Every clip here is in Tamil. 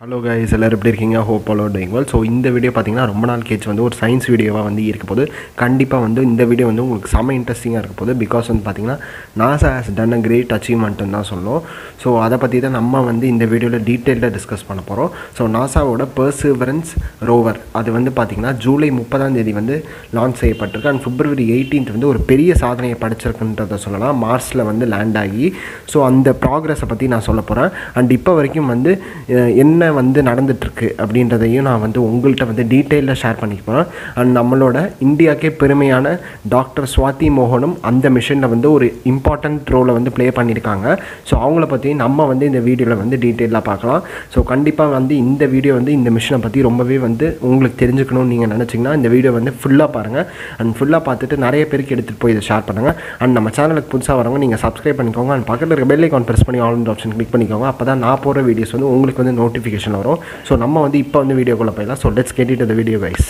ஹலோ கைஸ் எல்லோரும் எப்படி இருக்கீங்க hope all doing well so இந்த வீடியோ பார்த்தீங்கன்னா ரொம்ப நாள் கேச்சு வந்து ஒரு சயின்ஸ் வீடியோவாக வந்து இருக்க போது கண்டிப்பாக வந்து இந்த வீடியோ வந்து உங்களுக்கு செம்ம இன்ட்ரெஸ்டிங்காக இருக்க போது பிகாஸ் வந்து பார்த்தீங்கன்னா NASA has done a great அச்சீவ்மெண்ட்டுன்னு தான் சொல்லணும் ஸோ அதை பற்றி தான் நம்ம வந்து இந்த வீடியோவில் டீட்டெயிலாக டிஸ்கஸ் பண்ண போகிறோம் ஸோ நாசாவோட பர்சிவரன்ஸ் ரோவர் அது வந்து பார்த்திங்கன்னா ஜூலை முப்பதாம் தேதி வந்து லான்ச் செய்யப்பட்டிருக்கு அண்ட் பிப்ரவரி எயிட்டீன்த் வந்து ஒரு பெரிய சாதனையை படைச்சிருக்குன்றதை சொல்லலாம் மார்ஸில் வந்து லேண்ட் ஆகி ஸோ அந்த ப்ராக்ரஸை பற்றி நான் சொல்ல போகிறேன் அண்ட் இப்போ வரைக்கும் வந்து அஹ், என்ன வந்து நடந்துட்டுருக்கு அப்படின்றதையும் நான் வந்து உங்கள்கிட்ட வந்து டீட்டெயிலாக ஷேர் பண்ணிக்க போகிறேன் அண்ட் நம்மளோட இந்தியாக்கே பெருமையான டாக்டர் ஸ்வாதி மோகனும் அந்த மிஷனில் வந்து ஒரு இம்பார்ட்டண்ட் ரோலை வந்து ப்ளே பண்ணியிருக்காங்க ஸோ அவங்கள பற்றி நம்ம வந்து இந்த வீடியோவில் வந்து டீட்டெயிலாக பார்க்கலாம் ஸோ கண்டிப்பாக வந்து இந்த வீடியோ வந்து இந்த மிஷனை பற்றி ரொம்பவே வந்து உங்களுக்கு தெரிஞ்சுக்கணும்னு நீங்கள் நினச்சிங்கன்னா இந்த வீடியோ வந்து ஃபுல்லாக பாருங்கள் அண்ட் ஃபுல்லாக பார்த்துட்டு நிறைய பேருக்கு எடுத்துகிட்டு போய் இதை ஷேர் பண்ணுங்கள் அண்ட் நம்ம சேனலுக்கு புதுசாக வரவங்க நீங்கள் சப்ஸ்கிரைப் பண்ணிக்கோங்க அண்ட் பக்கத்தில் இருக்க பெல் ஐக்கான் ப்ரெஸ் பண்ணி ஆல் ஆப்ஷன் கிளிக் பண்ணிக்கோங்க அப்போ தான் நான் போகிற வீடியோஸ் வந்து உங்களுக்கு வந்து நோட்டிஃபிகேஷன் வரும் ஸோ நம்ம வந்து இப்போ வந்து வீடியோக்குள்ளே போயிடலாம் so let's get it the video wise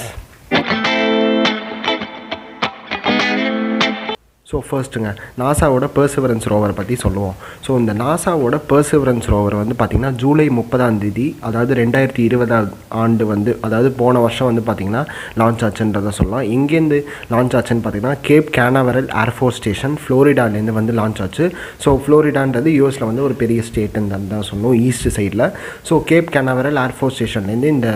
so ஃபர்ஸ்ட்டுங்க நாசாவோட பர்சிவரன்ஸ் ரோவரை பற்றி சொல்லுவோம் ஸோ இந்த நாசாவோட பர்சிவரன்ஸ் ரோவர் வந்து பார்த்திங்கன்னா ஜூலை முப்பதாம் தேதி அதாவது ரெண்டாயிரத்தி இருபதாம் ஆண்டு வந்து அதாவது போன வருஷம் வந்து பார்த்திங்கன்னா லான்ச் ஆச்சுன்றதை சொல்லலாம் எங்கேருந்து லான்ச் ஆச்சுன்னு பார்த்தீங்கன்னா கேப் கேனாவரல் ஏர்ஃபோர்ஸ் ஸ்டேஷன் ஃப்ளோரிடாலேருந்து வந்து லான்ச் ஆச்சு ஸோ ஃப்ளோரிடான்றது யூஎஸில் வந்து ஒரு பெரிய ஸ்டேட்டுன்னு தான் தான் சொல்லணும் ஈஸ்ட் சைடில் ஸோ கேப் கேனாவரல் ஏர்ஃபோர்ஸ் ஸ்டேஷன்லேருந்து இந்த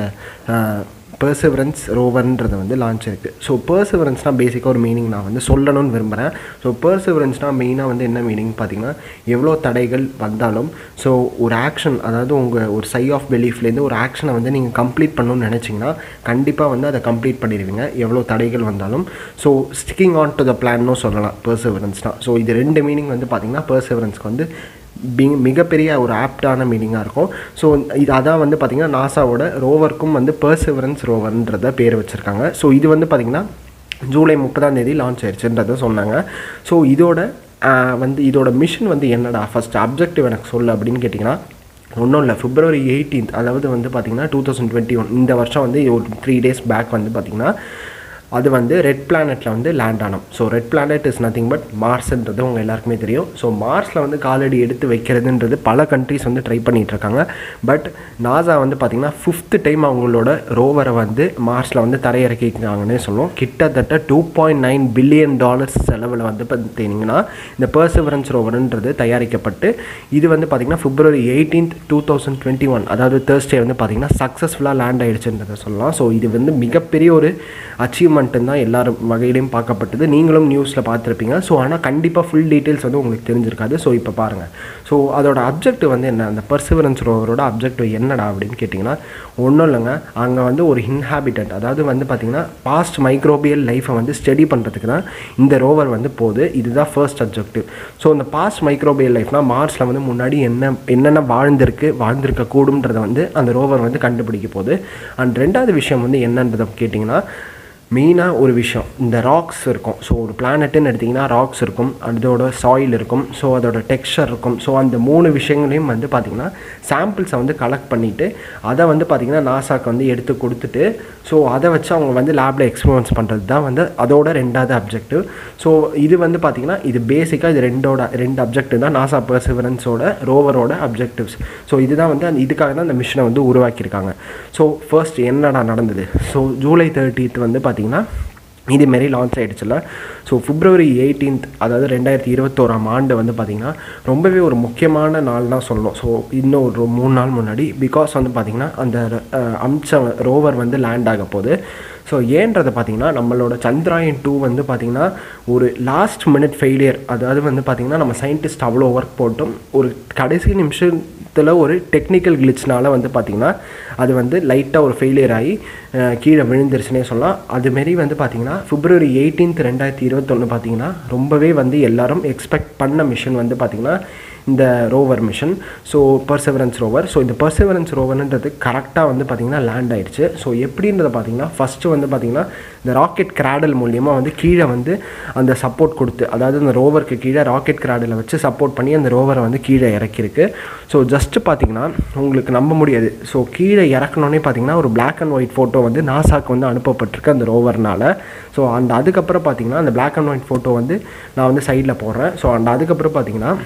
பர்சிவரன்ஸ் ரோவர்ன்றது வந்து லான்ச் இருக்குது ஸோ பர்சிவரன்ஸ்னால் பேசிக்காக ஒரு மீனிங் நான் வந்து சொல்லணும்னு விரும்புகிறேன் ஸோ பர்சிவரன்ஸ்னால் மெயினாக வந்து என்ன மீனிங் பார்த்தீங்கன்னா எவ்வளோ தடைகள் வந்தாலும் ஸோ ஒரு ஆக்ஷன் அதாவது உங்கள் ஒரு சை ஆஃப் பிலீஃப்லேருந்து ஒரு ஆக்ஷனை வந்து நீங்கள் கம்ப்ளீட் பண்ணணும்னு நினச்சிங்கன்னா கண்டிப்பாக வந்து அதை கம்ப்ளீட் பண்ணிடுவீங்க எவ்வளோ தடைகள் வந்தாலும் so sticking on to the பிளான்னும் சொல்லலாம் பர்சிவரன்ஸ்னால் ஸோ இது ரெண்டு மீனிங் வந்து பார்த்திங்கன்னா பர்சிவரன்ஸ்க்கு வந்து பி- மிகப்பெரிய ஒரு ஆப்டான மீனிங்காக இருக்கும் ஸோ இது அதான் வந்து பார்த்திங்கன்னா நாசாவோட ரோவருக்கும் வந்து பர்சிவரன்ஸ் ரோவர்ன்றத பேர் வச்சுருக்காங்க ஸோ இது வந்து பார்த்திங்கன்னா ஜூலை முப்பதாம் தேதி லான்ச் ஆயிடுச்சுன்றதை சொன்னாங்க ஸோ இதோட ஆஹ், வந்து இதோட மிஷன் வந்து என்னடா ஃபஸ்ட் அப்ஜெக்டிவ் எனக்கு சொல்லு அப்படின்னு கேட்டிங்கன்னா ஒன்றும் இல்லை பிப்ரவரி எயிட்டீன்த் அதாவது வந்து பார்த்திங்கன்னா டூ தௌசண்ட் டுவெண்ட்டி ஒன் இந்த வருஷம் வந்து ஒரு த்ரீ டேஸ் பேக் வந்து பார்த்திங்கன்னா அது வந்து ரெட் பிளானெட்டில் வந்து லேண்ட் ஆனோம் so red planet is nothing but மார்ஸ்ன்றது உங்கள் எல்லாருக்குமே தெரியும் ஸோ மார்ஸில் வந்து காலடி எடுத்து வைக்கிறதுன்றது பல கண்ட்ரிஸ் வந்து ட்ரை பண்ணிட்டு இருக்காங்க பட் நாசா வந்து பார்த்திங்கன்னா ஃபிஃப்த்து டைம் அவங்களோட ரோவரை வந்து மார்ஸில் வந்து தரையிறக்கிருக்காங்கன்னே சொல்லுவோம் கிட்டத்தட்ட two point nine billion dollars செலவில் வந்து பார்த்தீங்கன்னா இந்த பர்சிவரன்ஸ் ரோவர்ன்றது தயாரிக்கப்பட்டு இது வந்து பார்த்திங்கன்னா February eighteenth two thousand twenty one அதாவது தேர்ஸ்டே வந்து பார்த்திங்கன்னா சக்ஸஸ்ஃபுல்லாக லேண்ட் ஆயிடுச்சுன்றதை சொல்லலாம் ஸோ இது வந்து மிகப்பெரிய ஒரு அச்சீவ்மெண்ட்டுன்னு தான் எல்லாரும் வகையிலையும் பார்க்கப்பட்டது நீங்களும் நியூஸில் பார்த்துருப்பீங்க ஸோ ஆனால் கண்டிப்பாக ஃபுல் டீட்டெயில்ஸ் வந்து உங்களுக்கு தெரிஞ்சிருக்காது ஸோ இப்போ பாருங்கள் ஸோ அதோட அப்ஜெக்டிவ் வந்து என்ன அந்த பர்சிவரன்ஸ் ரோவரோட அப்ஜெக்டிவ் என்னடா அப்படின்னு கேட்டிங்கன்னா ஒன்றும் இல்லைங்க அங்கே வந்து ஒரு இன்ஹாபிட்டன்ட் அதாவது வந்து பார்த்திங்கன்னா பாஸ்ட் மைக்ரோபியல் லைஃப்பை வந்து ஸ்டடி பண்ணுறதுக்கு தான் இந்த ரோவர் வந்து போகுது இதுதான் ஃபர்ஸ்ட் அப்ஜெக்டிவ் ஸோ இந்த பாஸ்ட் மைக்ரோபியல் லைஃப்னா மார்ஸில் வந்து முன்னாடி என்ன என்னென்ன வாழ்ந்திருக்கு வாழ்ந்திருக்க கூடும்ன்றதை வந்து அந்த ரோவர் வந்து கண்டுபிடிக்க போகுது அண்ட் ரெண்டாவது விஷயம் வந்து என்னன்றதை கேட்டிங்கன்னா மெயினாக ஒரு விஷயம் இந்த ராக்ஸ் இருக்கும் ஸோ ஒரு பிளானட்டுன்னு எடுத்திங்கன்னா ராக்ஸ் இருக்கும் அதோட சாயில் இருக்கும் ஸோ அதோட டெக்ஸ்சர் இருக்கும் ஸோ அந்த மூணு விஷயங்களையும் வந்து பார்த்திங்கன்னா சாம்பிள்ஸை வந்து கலெக்ட் பண்ணிவிட்டு அதை வந்து பார்த்திங்கன்னா நாசாக்கு வந்து எடுத்து கொடுத்துட்டு ஸோ அதை வச்சு அவங்க வந்து லேபில் எக்ஸ்பீரியன்ஸ் பண்ணுறது தான் வந்து அதோட ரெண்டாவது அப்ஜெக்டிவ் ஸோ இது வந்து பார்த்திங்கன்னா இது பேசிக்காக இது ரெண்டோட ரெண்டு அப்ஜெக்டிவ் தான் நாசா பர்சிவரன்ஸோட ரோவரோட அப்ஜெக்டிவ்ஸ் ஸோ இதுதான் வந்து அந்த இதுக்காக தான் அந்த மிஷனை வந்து உருவாக்கியிருக்காங்க ஸோ ஃபர்ஸ்ட் என்னடா நடந்தது ஸோ ஜூலை தேர்ட்டீத் வந்து பார்த்திங்கன்னா இதுமாரி லான்ச் ஆகிடுச்சுல ஸோ பிப்ரவரி எயிட்டீன்த் அதாவது ரெண்டாயிரத்தி இருபத்தோராம் ஆண்டு வந்து பார்த்திங்கன்னா ரொம்பவே ஒரு முக்கியமான நாள் தான் சொல்லணும் ஸோ இன்னும் ஒரு மூணு நாள் முன்னாடி பிகாஸ் வந்து பார்த்திங்கன்னா அந்த அஹ், அம்ச ரோவர் வந்து லேண்ட் ஆக போகுது ஸோ ஏன்றதை பார்த்தீங்கன்னா நம்மளோட சந்திராயன் டூ வந்து பார்த்திங்கன்னா ஒரு லாஸ்ட் மினிட் ஃபெயிலியர் அதாவது வந்து பார்த்திங்கன்னா நம்ம சயின்டிஸ்ட் அவ்வளோ ஒர்க் போட்டும் ஒரு கடைசி நிமிஷத்தில் ஒரு டெக்னிக்கல் கிளிச்னால வந்து பார்த்திங்கன்னா அது வந்து லைட்டாக ஒரு ஃபெயிலியர் ஆகி அஹ், கீழே விழுந்துருச்சுனே சொல்லலாம் அதுமாரி வந்து பார்த்திங்கன்னா பிப்ரவரி எயிட்டீன்த் ரெண்டாயிரத்தி இருபத்தொன்று பார்த்திங்கன்னா ரொம்பவே வந்து எல்லாரும் எக்ஸ்பெக்ட் பண்ண மிஷன் வந்து பார்த்திங்கன்னா இந்த rover mission so Perseverance rover so இந்த பர்செவரன்ஸ் ரோவர்ன்றது கரெக்டாக வந்து பார்த்திங்கன்னா லேண்ட் ஆயிடுச்சு ஸோ எப்படின்றத பார்த்தீங்கன்னா ஃபஸ்ட்டு வந்து பார்த்திங்கன்னா இந்த ராக்கெட் கிராடல் மூலியமாக வந்து கீழே வந்து அந்த சப்போர்ட் கொடுத்து அதாவது அந்த ரோவருக்கு கீழே ராக்கெட் கிராடலை வச்சு சப்போர்ட் பண்ணி அந்த ரோவரை வந்து கீழே இறக்கியிருக்கு ஸோ ஜஸ்ட்டு பார்த்தீங்கன்னா உங்களுக்கு நம்ப முடியாது ஸோ கீழே இறக்கணுன்னே பார்த்தீங்கன்னா ஒரு Black அண்ட் ஒயிட் ஃபோட்டோ வந்து நாசாக்கு வந்து அனுப்பப்பட்டிருக்கு அந்த ரோவர்னால ஸோ அந்த அதுக்கப்புறம் பார்த்தீங்கன்னா அந்த Black அண்ட் ஒயிட் ஃபோட்டோ வந்து நான் வந்து சைடில் போடுறேன் ஸோ அந்த அதுக்கப்புறம் பார்த்தீங்கன்னா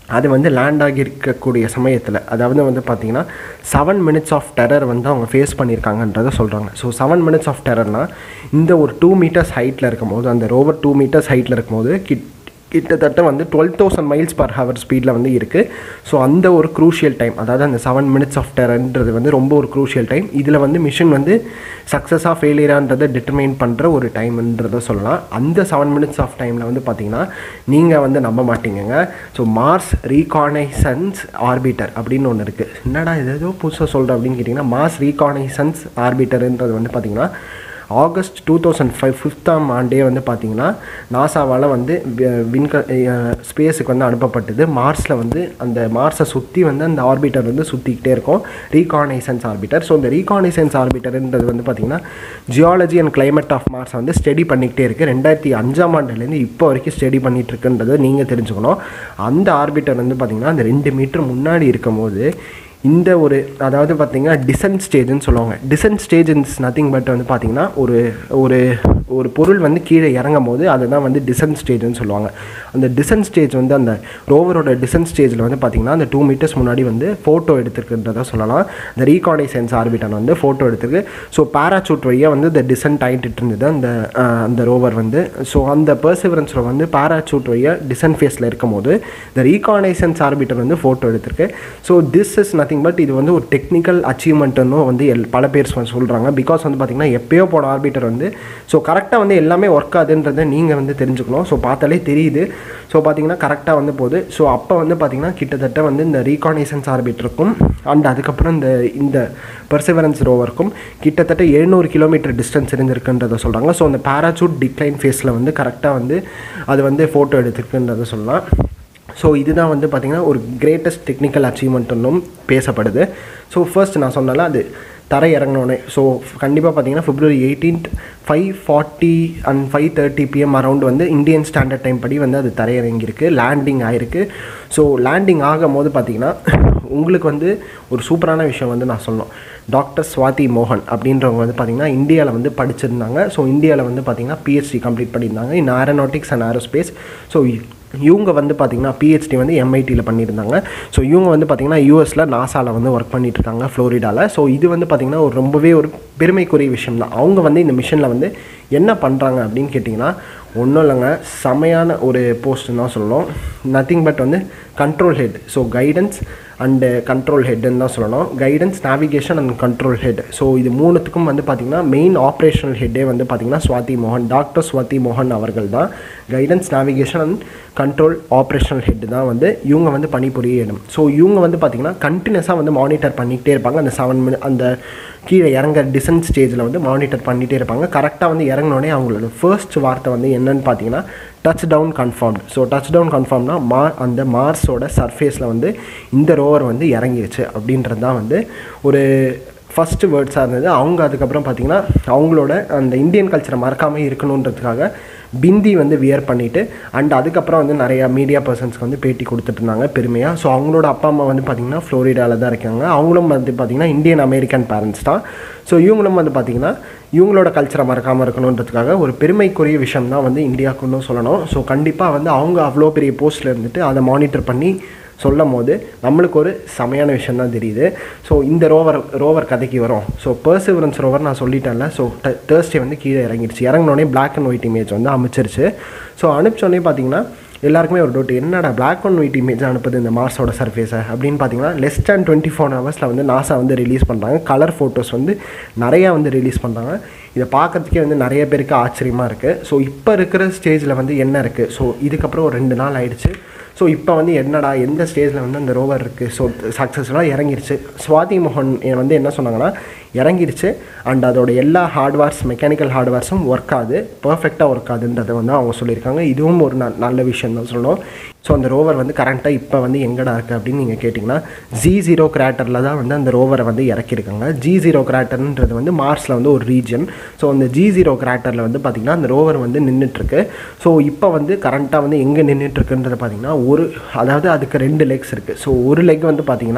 அது வந்து லேண்ட் ஆகி இருக்கக்கூடிய சமயத்தில் அதாவது வந்து பார்த்தீங்கன்னா செவன் மினிட்ஸ் ஆஃப் டெரர் வந்து அவங்க ஃபேஸ் பண்ணியிருக்காங்கன்றதை சொல்கிறாங்க ஸோ செவன் மினிட்ஸ் ஆஃப் டெரர்னால் இந்த ஒரு டூ மீட்டர்ஸ் ஹைட்டில் இருக்கும்போது அந்த ரோவர் டூ மீட்டர்ஸ் ஹைட்டில் இருக்கும்போது கிட் கிட்டத்தட்ட வந்து twelve thousand miles per hour ஸ்பீடில் வந்து இருக்குது ஸோ அந்த ஒரு க்ரூஷியல் டைம் அதாவது அந்த செவன் மினிட்ஸ் ஆஃப் டெரன்றது வந்து ரொம்ப ஒரு க்ரூஷியல் டைம் இதில் வந்து மிஷின் வந்து சக்ஸஸாக ஃபெயிலியரான்றதை டிட்டர்மைன் பண்ணுற ஒரு டைம்ன்றதை சொல்லலாம் அந்த செவன் மினிட்ஸ் ஆஃப் டைமில் வந்து பார்த்தீங்கன்னா நீங்கள் வந்து நம்ப மாட்டீங்கங்க ஸோ மார்ஸ் ரீகானைசன்ஸ் ஆர்பிட்டர் அப்படின்னு ஒன்று இருக்குது என்னடா இது ஏதோ புதுசாக சொல்கிறேன் அப்படின்னு கேட்டிங்கன்னா மார்ஸ் ரீகானைசன்ஸ் ஆர்பிட்டர்ன்றது வந்து பார்த்தீங்கன்னா ஆகஸ்ட் டூ தௌசண்ட் ஃபைவ் ஃபிஃப்த்தாம் ஆண்டே வந்து பார்த்தீங்கன்னா நாசாவால் வந்து வி- விண்க ஸ்பேஸுக்கு வந்து அனுப்பப்பட்டது மார்ஸில் வந்து அந்த மார்ஸை சுற்றி வந்து அந்த ஆர்பிட்டர் வந்து சுற்றிக்கிட்டே இருக்கும் ரீகானைசன்ஸ் ஆர்பிட்டர் ஸோ இந்த ரீகானைசன்ஸ் ஆர்பிட்டர்ன்றது வந்து பார்த்தீங்கன்னா geology and climate of Mars வந்து ஸ்டடி பண்ணிக்கிட்டே இருக்குது ரெண்டாயிரத்தி அஞ்சாம் ஆண்டுலேருந்து இப்போ வரைக்கும் ஸ்டடி பண்ணிட்டு இருக்குன்றதை நீங்கள் தெரிஞ்சுக்கணும் அந்த ஆர்பிட்டர் வந்து பார்த்தீங்கன்னா அந்த ரெண்டு மீட்டர் முன்னாடி இருக்கும்போது இந்த ஒரு அதாவது பார்த்தீங்கன்னா டிசன்ட் ஸ்டேஜ்னு சொல்லுவாங்க descent stage is nothing but வந்து பார்த்தீங்கன்னா ஒரு ஒரு ஒரு பொருள் வந்து கீழே இறங்கும் போது அதுதான் வந்து டிசன்ட் ஸ்டேஜ்னு சொல்லுவாங்க அந்த டிசன்ட் ஸ்டேஜ் வந்து அந்த ரோவரோட டிசன்ட் ஸ்டேஜில் வந்து பார்த்தீங்கன்னா அந்த டூ மீட்டர்ஸ் முன்னாடி வந்து ஃபோட்டோ எடுத்துருக்குன்றதை சொல்லலாம் இந்த ரீகானைசன்ஸ் ஆர்பிட்டன் வந்து ஃபோட்டோ எடுத்துருக்கு ஸோ பேராசூட் வழியாக வந்து இந்த டிசன்ட் ஆகிட்டு இருந்தது அந்த அஹ், அந்த ரோவர் வந்து ஸோ அந்த பெர்சிவரன்ஸ் வந்து பேராசூட் வழியாக டிசன்ட் ஃபேஸில் இருக்கும்போது இந்த ரீகானைசன்ஸ் ஆர்பிட்டர் வந்து ஃபோட்டோ எடுத்திருக்கு so this is nothing but இது வந்து ஒரு டெக்னிக்கல் அச்சீவ்மெண்ட்டுன்னு வந்து எல் பல பேர் சொ- சொல்கிறாங்க பிகாஸ் வந்து பார்த்திங்கன்னா எப்பயோ போன ஆர்பிட்டர் வந்து ஸோ கரெக்டாக வந்து எல்லாமே ஒர்க் ஆகுதுன்றதை நீங்கள் வந்து தெரிஞ்சுக்கணும் ஸோ பார்த்தாலே தெரியுது ஸோ பார்த்தீங்கன்னா கரெக்டாக வந்து போகுது ஸோ அப்போ வந்து பார்த்திங்கன்னா கிட்டத்தட்ட வந்து இந்த ரீகானைசன்ஸ் ஆர்பிட்டருக்கும் அண்ட் அதுக்கப்புறம் இந்த இந்த பெர்சிவரன்ஸ் ரோவருக்கும் கிட்டத்தட்ட எழுநூறு கிலோமீட்டர் டிஸ்டன்ஸ் இருந்திருக்குன்றதை சொல்கிறாங்க ஸோ அந்த பேராசூட் டிக்ளைன் ஃபேஸில் வந்து கரெக்டாக வந்து அது வந்து ஃபோட்டோ எடுத்திருக்குன்றதை சொல்லலாம் ஸோ இதுதான் வந்து பார்த்திங்கன்னா ஒரு கிரேட்டஸ்ட் டெக்னிக்கல் அச்சீவ்மெண்ட்னும் பேசப்படுது ஸோ ஃபர்ஸ்ட் நான் சொன்னால அது தரை இறங்கினோடனே ஸோ கண்டிப்பாக பார்த்தீங்கன்னா February eighteenth five forty and five thirty PM around வந்து இந்தியன் ஸ்டாண்டர்ட் டைம் படி வந்து அது தரையிறங்கியிருக்கு லேண்டிங் ஆயிருக்கு ஸோ லேண்டிங் ஆகும் போது பார்த்தீங்கன்னா உங்களுக்கு வந்து ஒரு சூப்பரான விஷயம் வந்து நான் சொல்லணும் டாக்டர் ஸ்வாதி மோகன் அப்படின்றவங்க வந்து பார்த்தீங்கன்னா இந்தியாவில் வந்து படிச்சிருந்தாங்க ஸோ இந்தியாவில் வந்து பார்த்தீங்கன்னா பிஹெச்டி கம்ப்ளீட் பண்ணியிருந்தாங்க in aeronautics and aerospace so இவங்க வந்து பார்த்தீங்கன்னா பிஹெச்டி வந்து எம்ஐடியில் பண்ணியிருந்தாங்க ஸோ இவங்க வந்து பார்த்தீங்கன்னா யூஎஸில் நாசாவில் வந்து ஒர்க் பண்ணிட்டு இருக்காங்க ஃப்ளோரிடாவில் ஸோ இது வந்து பார்த்தீங்கன்னா ஒரு ரொம்பவே ஒரு பெருமைக்குரிய விஷயம் தான் அவங்க வந்து இந்த மிஷனில் வந்து என்ன பண்ணுறாங்க அப்படின்னு கேட்டிங்கன்னா ஒன்றும் இல்லைங்க செமையான ஒரு போஸ்ட்னு தான் சொல்லணும் நத்திங் பட் வந்து control head so guidance and control ஹெட்டுன்னு தான் சொல்லணும் guidance navigation and control head so இது மூணுத்துக்கும் வந்து பார்த்திங்கன்னா மெயின் ஆப்ரேஷனல் ஹெட்டே வந்து பார்த்திங்கன்னா ஸ்வாதி மோகன் டாக்டர் ஸ்வாதி மோகன் அவர்கள் தான் guidance navigation and control operational head தான் வந்து இவங்க வந்து பணிபுரிய இடம் ஸோ இவங்க வந்து பார்த்திங்கன்னா கண்டினியூஸாக வந்து மானிட்டர் பண்ணிக்கிட்டே இருப்பாங்க அந்த செவன் மினிட் அந்த கீழே இறங்க டிசன்ட் ஸ்டேஜில் வந்து மானிட்டர் பண்ணிகிட்டே இருப்பாங்க கரெக்டாக வந்து இறங்கினோடனே அவங்களோட ஃபர்ஸ்ட் வார்த்தை வந்து என்னன்னு பார்த்தீங்கன்னா touch down confirmed so touch down கன்ஃபார்ம்னா மா அந்த மார்ஸோட சர்ஃபேஸில் வந்து இந்த ரோவர் வந்து இறங்கிருச்சு அப்படின்றது தான் வந்து ஒரு ஃபஸ்ட்டு வேர்ட்ஸாக இருந்தது அவங்க அதுக்கப்புறம் பார்த்தீங்கன்னா அவங்களோட அந்த இந்தியன் கல்ச்சரை மறக்காமல் இருக்கணுன்றதுக்காக பிந்தி வந்து வியர் பண்ணிவிட்டு அண்ட் அதுக்கப்புறம் வந்து நிறையா மீடியா பர்சன்ஸ்க்கு வந்து பேட்டி கொடுத்துட்டு இருந்தாங்க பெருமையாக ஸோ அவங்களோட அப்பா அம்மா வந்து பார்த்திங்கன்னா ஃப்ளோரிடாவில் தான் இருக்காங்க அவங்களும் வந்து பார்த்திங்கன்னா இந்தியன் அமெரிக்கன் பேரண்ட்ஸ் தான் ஸோ இவங்களும் வந்து பார்த்திங்கன்னா இவங்களோட கல்ச்சரை மறக்காமல் இருக்கணுன்றதுக்காக ஒரு பெருமைக்குரிய விஷயம் தான் வந்து இந்தியாவுக்குன்னு சொல்லணும் ஸோ கண்டிப்பாக வந்து அவங்க அவ்வளோ பெரிய போஸ்ட்டில் இருந்துட்டு அதை மானிட்டர் பண்ணி சொல்லும் போது நம்மளுக்கு ஒரு செமையான விஷயம் தான் தெரியுது ஸோ இந்த ரோவர் ரோவர் கதைக்கு வரும் ஸோ பர்சிவரன்ஸ் ரோவர் நான் சொல்லிட்டேன்ல ஸோ தேர்ஸ்டே வந்து கீழே இறங்கிடுச்சு இறங்கினோடனே Black அண்ட் ஒயிட் இமேஜ் வந்து அமைச்சிருச்சு ஸோ அனுப்பிச்சோடனே பார்த்தீங்கன்னா எல்லாருக்குமே ஒரு டவுட் என்னடா Black அண்ட் ஒயிட் இமேஜ் அனுப்புது இந்த மார்ஸோட சர்ஃபேஸை அப்படின்னு பார்த்தீங்கன்னா லெஸ் தேன் டுவெண்ட்டி ஃபோர் ஹவர்ஸில் வந்து நாசா வந்து ரிலீஸ் பண்ணுறாங்க கலர் ஃபோட்டோஸ் வந்து நிறையா வந்து ரிலீஸ் பண்ணுறாங்க இதை பார்க்கறதுக்கே வந்து நிறைய பேருக்கு ஆச்சரியமாக இருக்குது ஸோ இப்போ இருக்கிற ஸ்டேஜில் வந்து என்ன இருக்குது ஸோ இதுக்கப்புறம் ஒரு ரெண்டு நாள் ஆயிடுச்சு ஸோ இப்போ வந்து என்னடா எந்த ஸ்டேஜில் வந்து அந்த ரோவர் இருக்குது ஸோ சக்ஸஸ்ஃபுல்லாக இறங்கிருச்சு சுவாதி மோகன் வந்து என்ன சொன்னாங்கன்னா இறங்கிருச்சு அண்ட் அதோட எல்லா ஹார்ட்வேர்ஸ் மெக்கானிக்கல் ஹார்ட்வேர்ஸும் ஒர்க் ஆகுது பர்ஃபெக்டாக ஒர்க் ஆகுதுன்றதை வந்து அவங்க சொல்லியிருக்காங்க இதுவும் ஒரு ந- நல்ல விஷயம் தான் சொல்லணும் ஸோ அந்த ரோவர் வந்து கரண்ட்டாக இப்போ வந்து எங்கடா இருக்குது அப்படின்னு நீங்கள் கேட்டிங்கன்னா ஜி ஜீரோ கிராட்டரில் தான் வந்து அந்த ரோவரை வந்து இறக்கியிருக்காங்க ஜி ஜீரோ கிராட்டர்ன்றது வந்து மார்ஸில் வந்து ஒரு ரீஜன் ஸோ அந்த ஜி ஜீரோ கிராட்டரில் வந்து பார்த்திங்கன்னா அந்த ரோவர் வந்து நின்றுட்டுருக்கு ஸோ இப்போ வந்து கரண்ட்டாக வந்து எங்கே நின்றுட்டுருக்குன்றது பார்த்திங்கன்னா ஒரு அதாவது அதுக்கு ரெண்டு லெக்ஸ் இருக்குது ஸோ ஒரு லெக் வந்து பார்த்திங்கன்னா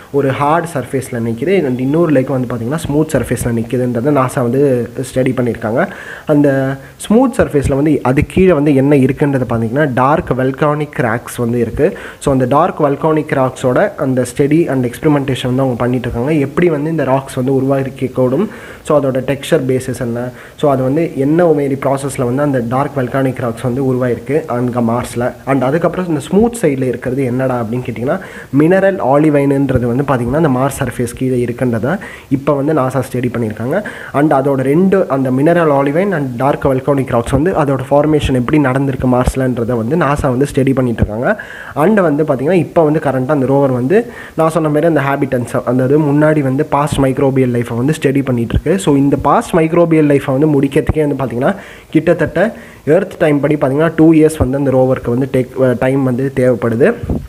ஒரு ஹார்ட் சர்ஃபேஸில் நிற்கிது அண்ட் இன்னொரு லேக் வந்து பார்த்திங்கன்னா ஸ்மூத் சர்ஃபேஸில் நிற்கிதுன்றதை நாசா வந்து ஸ்டடி பண்ணியிருக்காங்க அந்த ஸ்மூத் சர்ஃபேஸில் வந்து அது கீழே வந்து என்ன இருக்குன்றது பார்த்தீங்கன்னா டார்க் வெல்கானிக் கிராக்ஸ் வந்து இருக்குது ஸோ அந்த டார்க் வெல்கானிக் கிராக்ஸோட அந்த ஸ்டடி அண்ட் எக்ஸ்பெரிமெண்டேஷன் வந்து அவங்க பண்ணிட்டு இருக்காங்க எப்படி வந்து இந்த ராக்ஸ் வந்து உருவாக்கிக்கூடும் ஸோ அதோட டெக்ஸ்சர் பேசிஸ் என்ன ஸோ அது வந்து என்ன மாரி ப்ராசஸில் வந்து அந்த டார்க் வெல்கானிக் ராக்ஸ் வந்து உருவாயிருக்கு அங்கே மார்ஸில் அண்ட் அதுக்கப்புறம் இந்த ஸ்மூத் சைடில் இருக்கிறது என்னடா அப்படின்னு கேட்டிங்கன்னா மினரல் ஆலிவைனுன்றது வந்து பார்த்திங்கன்னா அந்த மார்ஸ் சர்ஃபேஸ் கீழே இருக்குன்றதை இப்போ வந்து நாசா ஸ்டடி பண்ணியிருக்காங்க அண்ட் அதோட ரெண்டு அந்த mineral olivine and dark volcanic rocks வந்து அதோட ஃபார்மேஷன் எப்படி நடந்திருக்கு மார்ஸ்லன்றதை வந்து நாசா வந்து ஸ்டடி பண்ணிட்டு இருக்காங்க அண்ட் வந்து பார்த்திங்கன்னா இப்போ வந்து கரண்ட்டாக அந்த ரோவர் வந்து நான் சொன்ன மாதிரி அந்த ஹேபிட்டன்ஸ் அதாவது முன்னாடி வந்து பாஸ்ட் மைக்ரோபியல் லைஃப்பை வந்து ஸ்டடி பண்ணிட்டு இருக்கு ஸோ இந்த பாஸ்ட் மைக்ரோபியல் லைஃப்பை வந்து முடிக்கிறதுக்கே வந்து பார்த்திங்கன்னா கிட்டத்தட்ட எர்த் டைம் படி பார்த்திங்கன்னா டூ இயர்ஸ் வந்து அந்த ரோவருக்கு வந்து டேக் டைம் வந்து தேவைப்படுது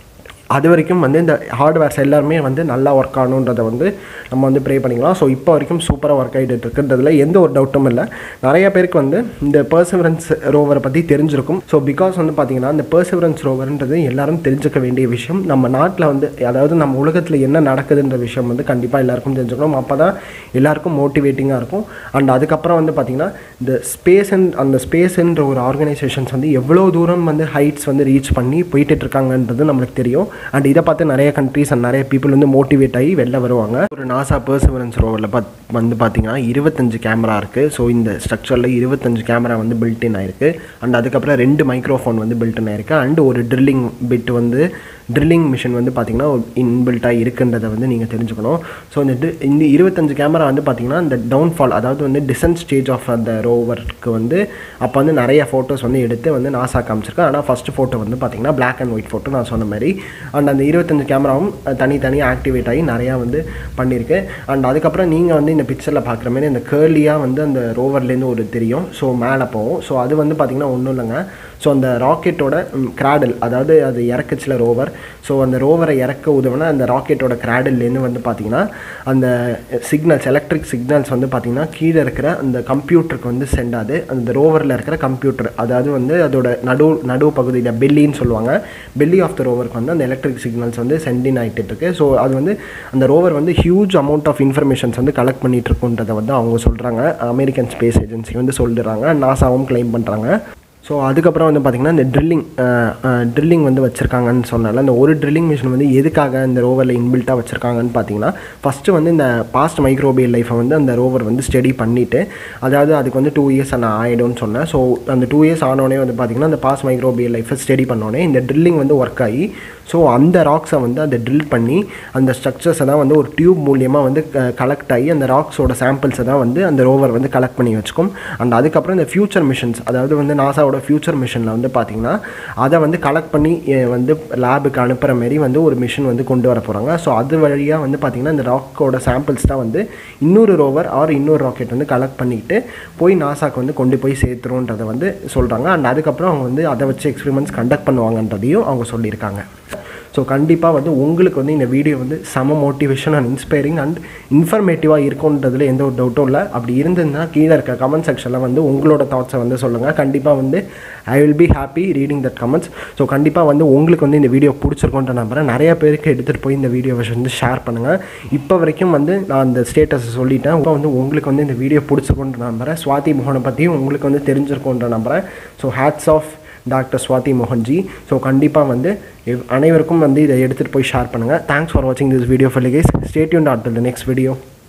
அது வரைக்கும் வந்து இந்த ஹார்ட்வேர்ஸ் எல்லாருமே வந்து நல்லா ஒர்க் ஆகணுன்றதை வந்து நம்ம வந்து ப்ரே பண்ணிக்கலாம் ஸோ இப்போ வரைக்கும் சூப்பராக ஒர்க் ஆகிட்டு இருக்குன்றதுல எந்த ஒரு டவுட்டும் இல்லை நிறைய பேருக்கு வந்து இந்த பர்சிவரன்ஸ் ரோவரை பற்றி தெரிஞ்சிருக்கும் ஸோ பிகாஸ் வந்து பார்த்திங்கன்னா இந்த பர்சிவரன்ஸ் ரோவர்ன்றது எல்லாரும் தெரிஞ்சுக்க வேண்டிய விஷயம் நம்ம நாட்டில் வந்து அதாவது நம்ம உலகத்தில் என்ன நடக்குதுன்ற விஷயம் வந்து கண்டிப்பாக எல்லாருக்கும் தெரிஞ்சுக்கணும் அப்போ தான் எல்லாருக்கும் மோட்டிவேட்டிங்காக இருக்கும் அண்ட் அதுக்கப்புறம் வந்து பார்த்திங்கன்னா இந்த ஸ்பேஸ் அந்த ஸ்பேஸ்ன்ற ஒரு ஆர்கனைசேஷன்ஸ் வந்து எவ்வளோ தூரம் வந்து ஹைட்ஸ் வந்து ரீச் பண்ணி போயிட்டு இருக்காங்கன்றது நம்மளுக்கு தெரியும் அண்ட் இதை பார்த்து நிறைய கண்ட்ரீஸ் அண்ட் நிறைய பீப்புள் வந்து மோட்டிவேட் ஆகி வெளில வருவாங்க ஒரு நாசா பர்சிவரன்ஸ் ரோவரில் பார்த்து வந்து பார்த்தீங்கன்னா இருபத்தஞ்சு கேமரா இருக்குது ஸோ இந்த ஸ்ட்ரக்சரில் இருபத்தஞ்சு கேமரா வந்து பில்டின் ஆயிருக்கு அண்ட் அதுக்கப்புறம் ரெண்டு மைக்ரோஃபோன் வந்து பில்டின் ஆயிருக்கு அண்ட் ஒரு ட்ரில்லிங் பிட் வந்து ட்ரில்லிங் மிஷின் வந்து பார்த்திங்கன்னா இன்பில்ட்டாக இருக்குன்றதை வந்து நீங்கள் தெரிஞ்சுக்கணும் ஸோ இந்த di- இந்த இருபத்தஞ்சு கேமரா வந்து பார்த்திங்கன்னா இந்த டவுன்ஃபால் அதாவது வந்து டிசன்ட் ஸ்டேஜ் ஆஃப் அந்த ரோவருக்கு வந்து அப்போ வந்து நிறைய ஃபோட்டோஸ் வந்து எடுத்து வந்து நாசா காமிச்சிருக்கேன் ஆனால் ஃபஸ்ட்டு ஃபோட்டோ வந்து பார்த்திங்கன்னா Black அண்ட் ஒயிட் ஃபோட்டோ நான் சொன்ன மாதிரி அண்ட் அந்த இருபத்தஞ்சு கேமராவும் தனித்தனியாக ஆக்டிவேட் ஆகி நிறையா வந்து பண்ணியிருக்கு அண்ட் அதுக்கப்புறம் நீங்கள் வந்து இந்த பிக்சரில் பார்க்குற மாதிரி இந்த கேர்லியாக வந்து அந்த ரோவர்லேருந்து ஒரு தெரியும் ஸோ மேலே போகும் ஸோ அது வந்து பார்த்திங்கன்னா ஒன்றும் இல்லைங்க ஸோ அந்த ராக்கெட்டோட கிராடல் அதாவது அது இறக்குச்சுல ரோவர் ஸோ அந்த ரோவரை இறக்க உதவுனா அந்த ராக்கெட்டோட கிராடல்லேருந்து வந்து பார்த்திங்கன்னா அந்த சிக்னல்ஸ் எலக்ட்ரிக் சிக்னல்ஸ் வந்து பார்த்திங்கன்னா கீழே இருக்கிற அந்த கம்ப்யூட்டருக்கு வந்து சென்ட் ஆகுது அந்த ரோவரில் இருக்கிற கம்ப்யூட்டர் அதாவது வந்து அதோட நடு நடு பகுதியில் பெல்லின்னு சொல்லுவாங்க பெல்லி ஆஃப் த ரோவருக்கு வந்து அந்த எலக்ட்ரிக் சிக்னல்ஸ் வந்து சென்ட் இன் ஆகிட்டு இருக்கு ஸோ அது வந்து அந்த ரோவர் வந்து ஹியூஜ் அமௌண்ட் ஆஃப் இன்ஃபர்மேஷன்ஸ் வந்து கலெக்ட் பண்ணிட்டு இருக்குன்றதை வந்து அவங்க சொல்கிறாங்க அமெரிக்கன் ஸ்பேஸ் ஏஜென்சி வந்து சொல்லிடுறாங்க நாசாவும் க்ளைம் பண்ணுறாங்க ஸோ அதுக்கப்புறம் வந்து பார்த்திங்கன்னா இந்த ட்ரில்லிங் ட்ரில்லிங் வந்து வச்சுருக்காங்கன்னு சொன்னால அந்த ஒரு ட்ரில்லிங் மிஷின் வந்து எதுக்காக இந்த ரோவரில் இன்பில்ட்டாக வச்சுருக்காங்கன்னு பார்த்தீங்கன்னா ஃபஸ்ட்டு வந்து இந்த பாஸ்ட் மைக்ரோபியல் லைஃப்பை வந்து அந்த ரோவர் வந்து ஸ்டடி பண்ணிவிட்டு அதாவது அதுக்கு வந்து டூ இயர்ஸ் நான் ஆகிடும்னு சொன்னேன் ஸோ அந்த டூ இயர்ஸ் ஆனோடனே வந்து பார்த்திங்கன்னா அந்த பாஸ்ட் மைக்ரோபியல் லைஃப்பை ஸ்டடி பண்ணோடனே இந்த ட்ரில்லிங் வந்து ஒர்க் ஆகி ஸோ அந்த ராக்ஸை வந்து அதை ட்ரில் பண்ணி அந்த ஸ்ட்ரக்சர்ஸை தான் வந்து ஒரு டியூப் மூலியமாக வந்து கலெக்ட் ஆகி அந்த ராக்ஸோட சாம்பிள்ஸை தான் வந்து அந்த ரோவர் வந்து கலெக்ட் பண்ணி வச்சுக்கும் அண்ட் அதுக்கப்புறம் இந்த ஃபியூச்சர் மிஷன்ஸ் அதாவது வந்து நாசாவோட ஃபியூச்சர் மிஷனில் வந்து பார்த்திங்கன்னா அதை வந்து கலெக்ட் பண்ணி அஹ், வந்து லேபுக்கு அனுப்புகிற மாரி வந்து ஒரு மிஷின் வந்து கொண்டு வர போகிறாங்க ஸோ அது வழியாக வந்து பார்த்திங்கன்னா இந்த ராக்கோட சாம்பிள்ஸ் தான் வந்து இன்னொரு ரோவர் ஆர் இன்னொரு ராக்கெட் வந்து கலெக்ட் பண்ணிட்டு போய் நாசாக்கு வந்து கொண்டு போய் சேர்த்துருன்றதை வந்து சொல்கிறாங்க அண்ட் அதுக்கப்புறம் அவங்க வந்து அதை வச்சு எக்ஸ்பெரிமெண்ட்ஸ் கண்டக்ட் பண்ணுவாங்கன்றதையும் அவங்க சொல்லியிருக்காங்க ஸோ கண்டிப்பாக வந்து உங்களுக்கு வந்து இந்த வீடியோ வந்து செம மோட்டிவேஷன் அண்ட் இன்ஸ்பைரிங் அண்ட் இன்ஃபர்மேட்டிவாக இருக்கும்ன்றதுல எந்த ஒரு டவுட்டும் இல்லை அப்படி இருந்ததுன்னா கீழே இருக்க கமெண்ட் செக்ஷனில் வந்து உங்களோட தாட்ஸை வந்து சொல்லுங்கள் கண்டிப்பாக வந்து I will be happy reading that comments so கண்டிப்பாக வந்து உங்களுக்கு வந்து இந்த வீடியோ பிடிச்சிருக்கோன்ற நம்புறேன் நிறைய பேருக்கு எடுத்துகிட்டு போய் இந்த வீடியோவை வந்து ஷேர் பண்ணுங்கள் இப்போ வரைக்கும் வந்து நான் அந்த ஸ்டேட்டஸை சொல்லிட்டேன் இப்போ வந்து உங்களுக்கு வந்து இந்த வீடியோ பிடிச்சிருக்கோன்ற நம்புறேன் சுவாதி மோகனை பற்றியும் உங்களுக்கு வந்து தெரிஞ்சிருக்கோன்ற நம்புறேன் so hats off doctor Swathi மோகன்ஜி ஸோ கண்டிப்பாக வந்து எவ்- அனைவருக்கும் வந்து இதை எடுத்துகிட்டு போய் ஷேர் பண்ணுங்கள் தேங்க்ஸ் ஃபார் வாட்சிங் this video for guys stay tuned to the next video